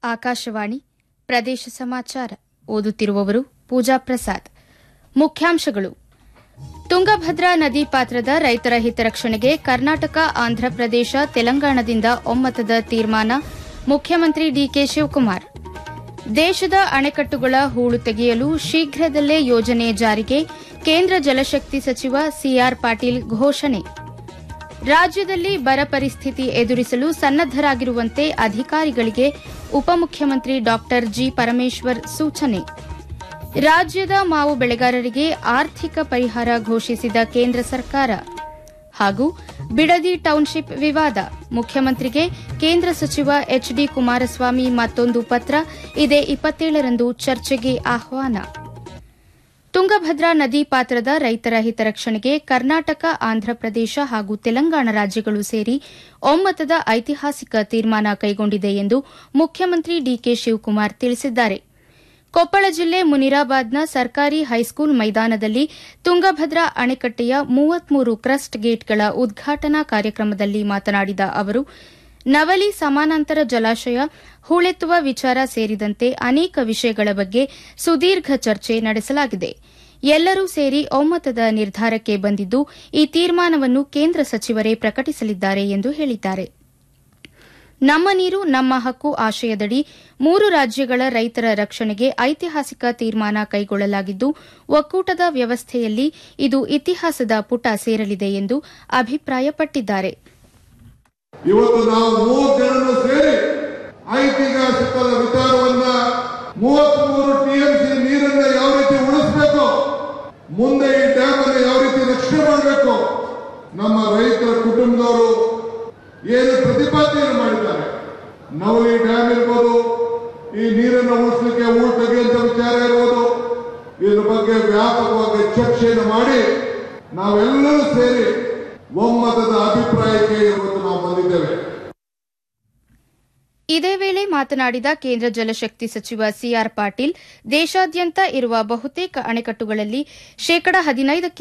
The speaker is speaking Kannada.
ಆಕಾಶವಾಣಿ ಪ್ರದೇಶ ಸಮಾಚಾರ ಓದುತ್ತಿರುವವರು ಪೂಜಾ ಪ್ರಸಾದ್ ಮುಖ್ಯಾಂಶಗಳು ತುಂಗಭದ್ರಾ ನದಿ ಪಾತ್ರದ ರೈತರ ಹಿತರಕ್ಷಣೆಗೆ ಕರ್ನಾಟಕ ಆಂಧ್ರಪ್ರದೇಶ ತೆಲಂಗಾಣದಿಂದ ಒಮ್ಮತದ ತೀರ್ಮಾನ ಮುಖ್ಯಮಂತ್ರಿ ಡಿಕೆ ಶಿವಕುಮಾರ್ ದೇಶದ ಅಣೆಕಟ್ಟುಗಳ ಹೂಳು ತೆಗೆಯಲು ಶೀಘ್ರದಲ್ಲೇ ಯೋಜನೆ ಜಾರಿಗೆ ಕೇಂದ್ರ ಜಲಶಕ್ತಿ ಸಚಿವ ಸಿಆರ್ ಪಾಟೀಲ್ ಘೋಷಣೆ ರಾಜ್ಯದಲ್ಲಿ ಬರ ಪರಿಸ್ಥಿತಿ ಎದುರಿಸಲು ಸನ್ನದ್ದರಾಗಿರುವಂತೆ ಅಧಿಕಾರಿಗಳಿಗೆ ಉಪಮುಖ್ಯಮಂತ್ರಿ ಡಾ ಜಿ ಪರಮೇಶ್ವರ್ ಸೂಚನೆ ರಾಜ್ಯದ ಮಾವು ಬೆಳೆಗಾರರಿಗೆ ಆರ್ಥಿಕ ಪರಿಹಾರ ಘೋಷಿಸಿದ ಕೇಂದ್ರ ಸರ್ಕಾರ ಹಾಗೂ ಬಿಡದಿ ಟೌನ್ಶಿಪ್ ವಿವಾದ ಮುಖ್ಯಮಂತ್ರಿಗೆ ಕೇಂದ್ರ ಸಚಿವ ಎಚ್ ಡಿ ಕುಮಾರಸ್ವಾಮಿ ಮತ್ತೊಂದು ಪತ್ರ ಇದೇ ಇಪ್ಪತ್ತೇಳರಂದು ಚರ್ಚೆಗೆ ಆಹ್ವಾನ ತುಂಗಭದ್ರಾ ನದಿ ಪಾತ್ರದ ರೈತರ ಹಿತರಕ್ಷಣೆಗೆ ಕರ್ನಾಟಕ ಆಂಧ್ರಪ್ರದೇಶ ಹಾಗೂ ತೆಲಂಗಾಣ ರಾಜ್ಯಗಳು ಸೇರಿ ಒಮ್ಮತದ ಐತಿಹಾಸಿಕ ತೀರ್ಮಾನ ಕೈಗೊಂಡಿದೆ ಎಂದು ಮುಖ್ಯಮಂತ್ರಿ ಡಿಕೆ ಶಿವಕುಮಾರ್ ತಿಳಿಸಿದ್ದಾರೆ ಕೊಪ್ಪಳ ಜಿಲ್ಲೆ ಮುನಿರಾಬಾದ್ನ ಸರ್ಕಾರಿ ಹೈಸ್ಕೂಲ್ ಮೈದಾನದಲ್ಲಿ ತುಂಗಭದ್ರಾ ಅಣೆಕಟ್ಟೆಯ ಮೂವತ್ಮೂರು ಕ್ರಸ್ಟ್ ಗೇಟ್ಗಳ ಉದ್ಘಾಟನಾ ಕಾರ್ಯಕ್ರಮದಲ್ಲಿ ಮಾತನಾಡಿದ ಅವರು ನವಲಿ ಸಮಾನಾಂತರ ಜಲಾಶಯ ಹೂಳೆತ್ತುವ ವಿಚಾರ ಸೇರಿದಂತೆ ಅನೇಕ ವಿಷಯಗಳ ಬಗ್ಗೆ ಸುದೀರ್ಘ ಚರ್ಚೆ ನಡೆಸಲಾಗಿದೆ ಎಲ್ಲರೂ ಸೇರಿ ಒಮ್ಮತದ ನಿರ್ಧಾರಕ್ಕೆ ಬಂದಿದ್ದು ಈ ತೀರ್ಮಾನವನ್ನು ಕೇಂದ್ರ ಸಚಿವರೇ ಪ್ರಕಟಿಸಲಿದ್ದಾರೆ ಎಂದು ಹೇಳಿದ್ದಾರೆ ನಮ್ಮ ನೀರು ನಮ್ಮ ಹಕ್ಕು ಆಶಯದಡಿ ಮೂರು ರಾಜ್ಯಗಳ ರೈತರ ರಕ್ಷಣೆಗೆ ಐತಿಹಾಸಿಕ ತೀರ್ಮಾನ ಕೈಗೊಳ್ಳಲಾಗಿದ್ದು ಒಕ್ಕೂಟದ ವ್ಯವಸ್ಥೆಯಲ್ಲಿ ಇದು ಇತಿಹಾಸದ ಪುಟ ಸೇರಲಿದೆ ಎಂದು ಅಭಿಪ್ರಾಯಪಟ್ಟಿದ್ದಾರೆ ಇವತ್ತು ನಾವು ಮೂವತ್ತು ಜನರು ಸೇರಿ ಐತಿಹಾಸಿಕದ ವಿಚಾರವನ್ನ ಮೂವತ್ಮೂರು ಟಿಎಂಸಿ ನೀರನ್ನ ಯಾವ ರೀತಿ ಉಳಿಸಬೇಕು ಮುಂದೆ ಈ ಡ್ಯಾಮ್ ಅನ್ನು ಯಾವ ರೀತಿ ರಕ್ಷಣೆ ಮಾಡಬೇಕು ನಮ್ಮ ರೈತರ ಕುಟುಂಬದವರು ಏನು ಪ್ರತಿಪಾದನೆಯನ್ನು ಮಾಡಿದ್ದಾರೆ ನವಲಿ ಡ್ಯಾಮ್ ಇರ್ಬೋದು ಈ ನೀರನ್ನು ಉಳಿಸಲಿಕ್ಕೆ ಊರು ತೆಗೆಯುವಂತ ವಿಚಾರ ಇರ್ಬೋದು ಇದ್ರ ಬಗ್ಗೆ ವ್ಯಾಪಕವಾಗಿ ಚರ್ಚೆಯನ್ನು ಮಾಡಿ ನಾವೆಲ್ಲರೂ ಸೇರಿ ಒಮ್ಮತದ ಅಭಿಪ್ರಾಯಕ್ಕೆ ಇವತ್ತು ನಾವು ಬಂದಿದ್ದೇವೆ ಇದೇ ವೇಳೆ ಮಾತನಾಡಿದ ಕೇಂದ್ರ ಜಲಶಕ್ತಿ ಸಚಿವ ಸಿಆರ್ ಪಾಟೀಲ್ ದೇಶಾದ್ಯಂತ ಇರುವ ಬಹುತೇಕ ಅಣೆಕಟ್ಟುಗಳಲ್ಲಿ ಶೇಕಡ ಹದಿನೈದಕ್ಕೆ